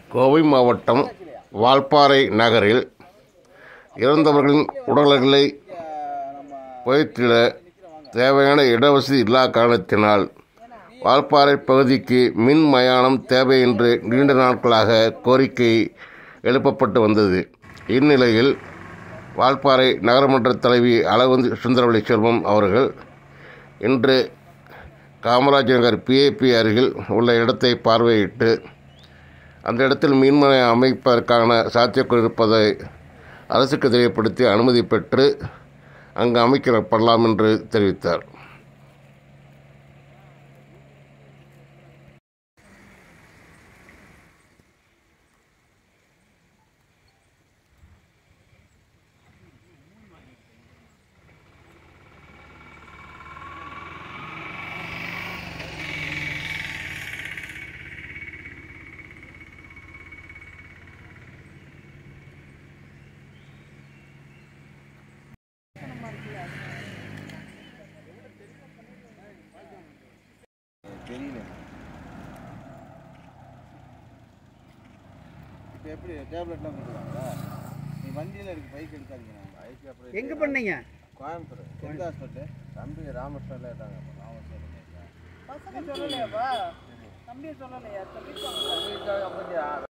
கோவை மாவட்டம் வால்பாறை நகரில் இறந்தவர்களின் உடல்களை புதைத்திட தேவையான இடவசதி இல்லா காரணத்தினால் வால்பாறை பகுதிக்கு மின் மயானம் தேவை என்று நீண்ட நாட்களாக கோரிக்கை எழுப்பப்பட்டு வந்தது இந்நிலையில் வால்பாறை நகரமன்ற தலைவி அழகுந்தி சுந்தரவழி செல்வம் அவர்கள் இன்று காமராஜ் நகர் பிஏபி அருகில் உள்ள இடத்தை பார்வையிட்டு அந்த இடத்தில் மின்மனை அமைப்பதற்கான சாத்தியக்கூறு இருப்பதை அரசுக்கு தெரியப்படுத்தி அனுமதி பெற்று அங்கு அமைக்கப்படலாம் என்று தெரிவித்தார் தெரியல இப்போ எப்படி டேப்லெட்லாம் கொடுக்குறாங்களா நீ வண்டியில் இருக்கு பைக் எடுக்காதீங்க நான் பைக் அப்புறம் எங்க பண்ணீங்க கோயம்புத்தூர் எந்த ஹாஸ்பிட்டல் தம்பி ராமஸ்வரில் ஏட்டாங்க ராமஸ்வரம் பசங்க சொல்லலையாப்பா தம்பி சொல்லலையா தம்பி அப்படி